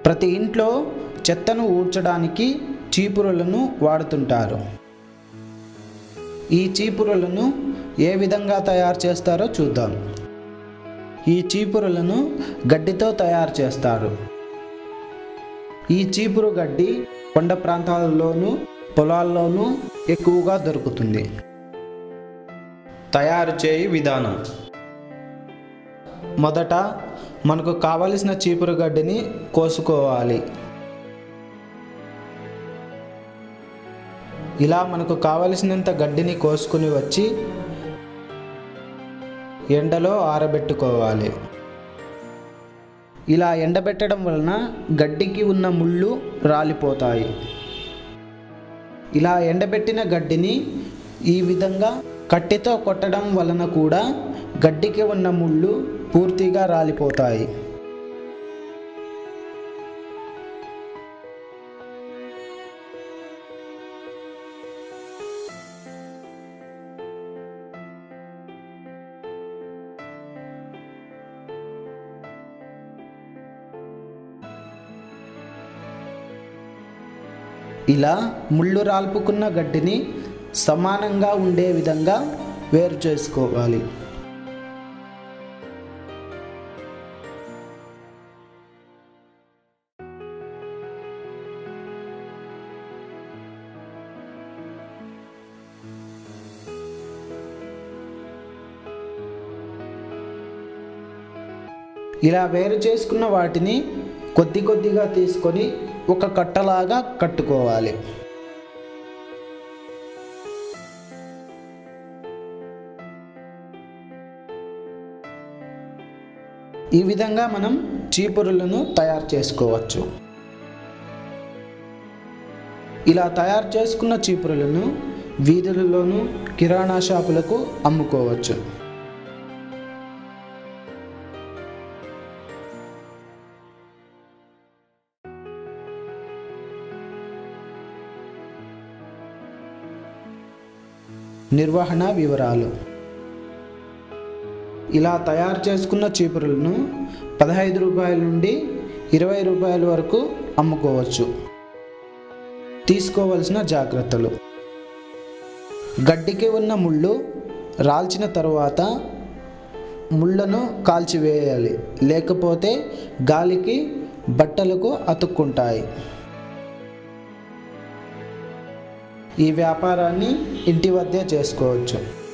ప్రతి ఇంట్లో చెత్తను ఊడ్చడానికి చీపురులను వాడుతుంటారు ఈ చీపురులను ఏ విధంగా తయారు చేస్తారో చూద్దాం ఈ చీపురులను గడ్డితో తయారు చేస్తారు ఈ చీపురు గడ్డి కొండ ప్రాంతాలలోనూ పొలాల్లోనూ ఎక్కువగా దొరుకుతుంది తయారు చేయి విధానం మొదట మనకు కావలసిన చీపురు గడ్డిని కోసుకోవాలి ఇలా మనకు కావలసినంత గడ్డిని కోసుకుని వచ్చి ఎండలో ఆరబెట్టుకోవాలి ఇలా ఎండబెట్టడం వలన గడ్డికి ఉన్న ముళ్ళు రాలిపోతాయి ఇలా ఎండబెట్టిన గడ్డిని ఈ విధంగా కట్టెతో కొట్టడం వలన కూడా గడ్డికి ఉన్న ముళ్ళు పూర్తిగా రాలిపోతాయి ఇలా ముళ్ళు రాల్పుకున్న గడ్డిని సమానంగా ఉండే విధంగా వేరు చేసుకోవాలి ఇలా వేరు చేసుకున్న వాటిని కొద్ది కొద్దిగా తీసుకొని ఒక కట్టలాగా కట్టుకోవాలి ఈ విధంగా మనం చీపురులను తయారు చేసుకోవచ్చు ఇలా తయారు చేసుకున్న చీపురులను వీధులలోనూ కిరాణా షాపులకు అమ్ముకోవచ్చు నిర్వహణ వివరాలు ఇలా తయారు చేసుకున్న చీపురులను పదహైదు రూపాయల నుండి ఇరవై రూపాయల వరకు అమ్ముకోవచ్చు తీసుకోవలసిన జాగ్రత్తలు గడ్డికి ఉన్న ముళ్ళు రాల్చిన తరువాత ముళ్ళను కాల్చివేయాలి లేకపోతే గాలికి బట్టలకు అతుక్కుంటాయి ఈ వ్యాపారాన్ని ఇంటి వద్దే చేసుకోవచ్చు